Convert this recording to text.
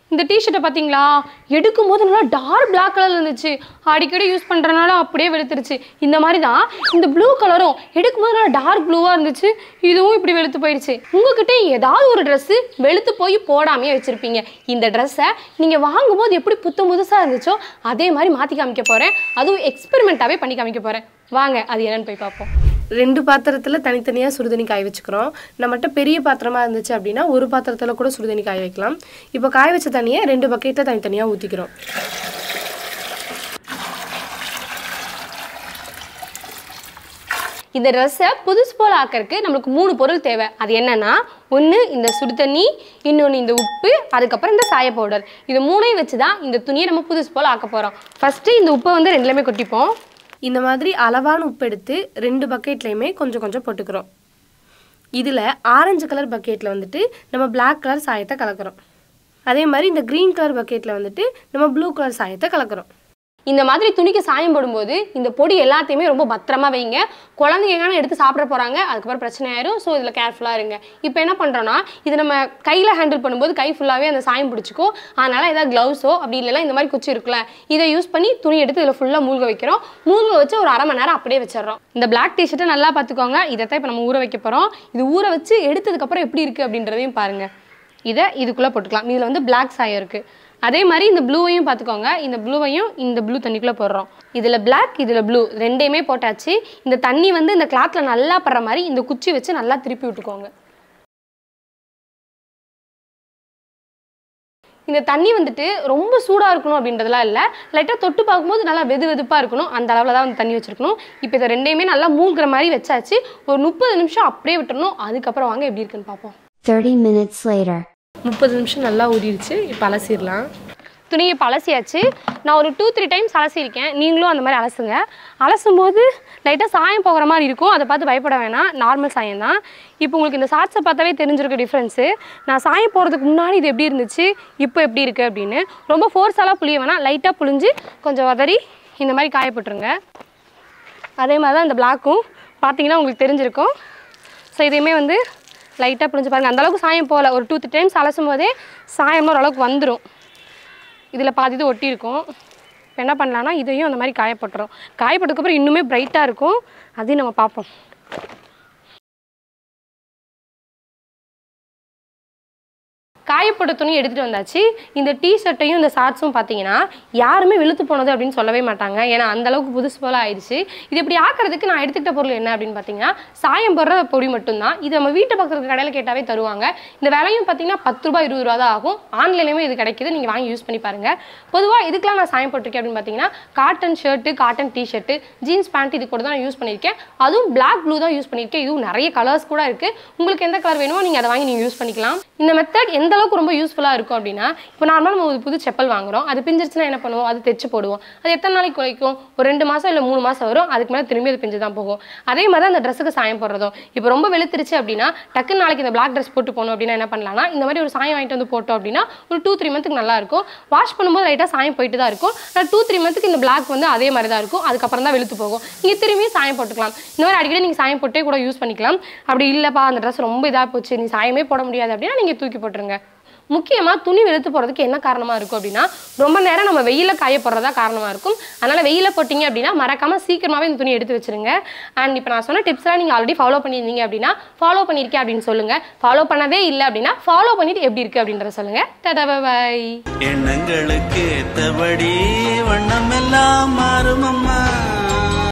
இந்த டிஷர்ட்டை பார்த்தீங்களா எடுக்கும் போது நல்லா டார்க் பிளாக் கலர்ல இருந்துச்சு அடிக்கடி யூஸ் பண்ணுறனால அப்படியே வெளுத்துருச்சு இந்த மாதிரி தான் இந்த ப்ளூ கலரும் எடுக்கும் போது நல்லா டார்க் ப்ளூவாக இருந்துச்சு இதுவும் இப்படி வெளுத்து போயிடுச்சு உங்ககிட்ட ஏதாவது ஒரு ட்ரெஸ்ஸு வெளுத்து போய் போடாமையே வச்சுருப்பீங்க இந்த ட்ரெஸ்ஸை நீங்கள் வாங்கும்போது எப்படி புத்தம் புதுசாக இருந்துச்சோ அதே மாதிரி மாற்றி காமிக்க போகிறேன் அதுவும் எக்ஸ்பெரிமெண்ட்டாகவே பண்ணி காமிக்க போகிறேன் வாங்க அது என்னன்னு போய் பார்ப்போம் ரெண்டு பாத்திரத்தில் தனித்தனியாக சுடுதண்ணி காய வச்சுக்கிறோம் நம்மகிட்ட பெரிய பாத்திரமா இருந்துச்சு அப்படின்னா ஒரு பாத்திரத்தில் கூட சுடுதண்ணி காய வைக்கலாம் இப்போ காய வச்ச தண்ணியை ரெண்டு பக்கெட்டில் தனித்தனியாக ஊற்றிக்கிறோம் இந்த ட்ரெஸ்ஸை புதுசு போல் ஆக்கறதுக்கு நம்மளுக்கு மூணு பொருள் தேவை அது என்னன்னா ஒன்று இந்த சுடு தண்ணி இன்னொன்று இந்த உப்பு அதுக்கப்புறம் இந்த சாய பவுடர் இது மூணையும் வச்சு தான் இந்த துணியை நம்ம புதுசு போல் ஆக்க போகிறோம் ஃபஸ்ட்டு இந்த உப்பை வந்து ரெண்டுலேயுமே கொட்டிப்போம் இந்த மாதிரி அளவான உப்பு எடுத்து ரெண்டு பக்கெட்லேயுமே கொஞ்சம் கொஞ்சம் போட்டுக்கிறோம் இதில் ஆரஞ்சு கலர் பக்கெட்டில் வந்துட்டு நம்ம Black கலர் சாயத்தை கலக்கிறோம் அதே மாதிரி இந்த க்ரீன் கலர் பக்கெட்டில் வந்துட்டு நம்ம ப்ளூ கலர் சாயத்தை கலக்கிறோம் இந்த மாதிரி துணிக்கு சாயம் போடும்போது இந்த பொடி எல்லாத்தையுமே ரொம்ப பத்திரமா வைங்க குழந்தைங்க எங்கன்னா எடுத்து சாப்பிட போகிறாங்க அதுக்கப்புறம் பிரச்சனை ஆயிரும் ஸோ இதில் கேர்ஃபுல்லாக இருங்க இப்போ என்ன பண்ணுறோன்னா இது நம்ம கையில் ஹேண்டில் பண்ணும்போது கை ஃபுல்லாகவே அந்த சாயம் பிடிச்சிக்கும் அதனால் ஏதாவது க்ளவுஸோ அப்படி இல்லைன்னா இந்த மாதிரி குச்சி இருக்குல்ல இதை யூஸ் பண்ணி துணி எடுத்து இதில் ஃபுல்லாக மூழ்க வைக்கிறோம் மூழ்க வச்சு ஒரு அரை மணி நேரம் அப்படியே வச்சிடுறோம் இந்த பிளாக் டிஷர்ட்டை நல்லா பார்த்துக்கோங்க இதை தான் இப்போ நம்ம ஊற வைக்க போகிறோம் இது ஊற வச்சு எடுத்ததுக்கப்புறம் எப்படி இருக்குது அப்படின்றதையும் பாருங்கள் இதை இதுக்குள்ளே போட்டுக்கலாம் இதில் வந்து பிளாக் சாயம் இருக்குது அதே மாதிரி இந்த ப்ளூவையும் பார்த்துக்கோங்க இந்த ப்ளூவையும் இந்த ப்ளூ தண்ணிக்குள்ளே போடுறோம் இதில் Black இதில் ப்ளூ ரெண்டையுமே போட்டாச்சு இந்த தண்ணி வந்து இந்த கிளாத்தில் நல்லா படுற மாதிரி இந்த குச்சி வச்சு நல்லா திருப்பி விட்டுக்கோங்க இந்த தண்ணி வந்துட்டு ரொம்ப சூடாக இருக்கணும் அப்படின்றதுலாம் இல்லை லைட்டாக தொட்டு பார்க்கும்போது நல்லா வெது வெதுப்பாக இருக்கணும் அந்த அளவில் தான் வந்து தண்ணி வச்சுருக்கணும் இப்போ இதை ரெண்டையுமே நல்லா மூழ்கிற மாதிரி வச்சாச்சு ஒரு முப்பது நிமிஷம் அப்படியே விட்டுறணும் அதுக்கப்புறம் வாங்க எப்படி இருக்குன்னு பார்ப்போம் 30 minutes later. முப்பது நிமிஷம் நல்லா ஊறிடுச்சு இப்போ அலசிடலாம் துணியை இப்போ அலசியாச்சு நான் ஒரு டூ த்ரீ டைம்ஸ் அலசியிருக்கேன் நீங்களும் அந்த மாதிரி அலசுங்க அலசும் போது லைட்டாக சாயம் போகிற மாதிரி இருக்கும் அதை பார்த்து பயப்பட வேணாம் நார்மல் சாயம் தான் இப்போ உங்களுக்கு இந்த ஷார்ட்ஸை பார்த்தாவே தெரிஞ்சிருக்கு டிஃப்ரென்ஸு நான் சாயம் போகிறதுக்கு முன்னாடி இது எப்படி இருந்துச்சு இப்போ எப்படி இருக்குது அப்படின்னு ரொம்ப ஃபோர்ஸாலாம் புளிய வேணாம் லைட்டாக புளிஞ்சு கொஞ்சம் வதறி இந்த மாதிரி காய போட்டுருங்க அதே மாதிரி தான் இந்த பிளாக்கும் பார்த்தீங்கன்னா உங்களுக்கு தெரிஞ்சிருக்கும் ஸோ இதையுமே வந்து லைட்டாக புளிஞ்சு பாருங்கள் அந்தளவுக்கு சாயம் போகல ஒரு டூ த்ரீ டைம்ஸ் அலசும் போதே சாயம்லாம் ஓரளவுக்கு வந்துடும் இதில் பாதி இது ஒட்டியிருக்கும் இப்போ என்ன பண்ணலான்னா இதையும் அந்த மாதிரி காயப்பட்டுரும் காயப்பட்டதுக்கப்புறம் இன்னுமே பிரைட்டாக இருக்கும் அதையும் நம்ம பார்ப்போம் காயப்பட்ட துணி எடுத்துகிட்டு வந்தாச்சு இந்த டிஷர்ட்டையும் இந்த ஷார்ட்ஸும் பார்த்தீங்கன்னா யாருமே வெளுத்து போனது அப்படின்னு சொல்லவே மாட்டாங்க ஏன்னா அந்த அளவுக்கு புதுசு போல ஆயிடுச்சு இது இப்படி ஆக்கிறதுக்கு நான் எடுத்துக்கிட்ட பொருள் என்ன அப்படின்னு பார்த்தீங்கன்னா சாயம் போடுற பொடி மட்டும்தான் இது நம்ம வீட்டு பக்கத்துல இருக்க கடையில் கேட்டாவே தருவாங்க இந்த விலையும் பார்த்தீங்கன்னா பத்து ரூபாய் இருபது ரூபா தான் ஆகும் ஆன்லைன்லேயுமே இது கிடைக்குது நீங்கள் வாங்கி யூஸ் பண்ணி பாருங்க பொதுவாக இதுக்கெல்லாம் நான் சாயம் போட்டிருக்கேன் அப்படின்னு பார்த்தீங்கன்னா cotton shirt cotton T shirt jeans pant இது கூட தான் நான் யூஸ் பண்ணியிருக்கேன் அதுவும் பிளாக் ப்ளூ தான் யூஸ் பண்ணியிருக்கேன் இதுவும் நிறைய கலர்ஸ் கூட இருக்குது உங்களுக்கு எந்த கலர் வேணுமோ நீங்கள் அதை வாங்கி நீங்கள் யூஸ் பண்ணிக்கலாம் இந்த மெத்தட் எந்த அளவுக்கு ரொம்ப யூஸ்ஃபுல்லாக இருக்கும் அப்படின்னா இப்போ நார்மலாக நம்ம ஒரு புது செப்பல் வாங்குறோம் அது பிஞ்சிருச்சுன்னா என்ன பண்ணுவோம் அது தைச்சு போடுவோம் அது எத்தனை நாளைக்கு குறைக்கும் ஒரு ரெண்டு மாதம் இல்லை மூணு மாதம் வரும் அதுக்கு மேலே திரும்பி அது பிஞ்சு தான் போகும் அதே மாதிரி தான் அந்த ட்ரெஸ்ஸுக்கு சாயம் போடுறதும் இப்போ ரொம்ப வெளுத்துருச்சு அப்படின்னா டக்குன்னு நாளைக்கு இந்த பிளாக் ட்ரெஸ் போட்டு போகணும் அப்படின்னா என்ன பண்ணலாம்னா இந்த மாதிரி ஒரு சாயம் வாங்கிட்டு வந்து போட்டோம் அப்படின்னா ஒரு டூ த்ரீ மந்த்துக்கு நல்லா இருக்கும் வாஷ் பண்ணும்போது லைட்டாக சாயம் போயிட்டு தான் இருக்கும் ஆனால் டூ த்ரீ மந்த்துக்கு இந்த பிளாக் வந்து அதே மாதிரி தான் இருக்கும் அதுக்கப்புறம் தான் வெளுத்து போகும் நீங்கள் திரும்பியும் சாயம் போட்டுக்கலாம் இந்த மாதிரி அடிக்கடி நீங்கள் சாயம் போட்டே கூட யூஸ் பண்ணிக்கலாம் அப்படி இல்லைப்பா அந்த ட்ரெஸ் ரொம்ப இதாக போச்சு நீ சாயமே போட முடியாது அப்படின்னா நீங்கள் தூக்கி போட்டுருங்க முக்கியமாக துணி வெளுத்து போகிறதுக்கு என்ன காரணமாக இருக்கும் அப்படின்னா ரொம்ப நேரம் நம்ம வெயிலில் காய போடுறதா காரணமாக இருக்கும் அதனால் வெயிலில் போட்டிங்க அப்படின்னா மறக்காமல் சீக்கிரமாகவே இந்த துணி எடுத்து வச்சிருங்க அண்ட் இப்போ நான் சொன்ன டிப்ஸ்லாம் நீங்கள் ஆல்ரெடி ஃபாலோ பண்ணியிருந்தீங்க அப்படின்னா ஃபாலோ பண்ணியிருக்கேன் அப்படின்னு சொல்லுங்கள் ஃபாலோ பண்ணதே இல்லை அப்படின்னா ஃபாலோ பண்ணிட்டு எப்படி இருக்குது அப்படின்றத சொல்லுங்கள் டாடா பாய் எண்ணங்களுக்கு ஏத்தபடி வண்ணமெல்லாம் மாறுமம்மா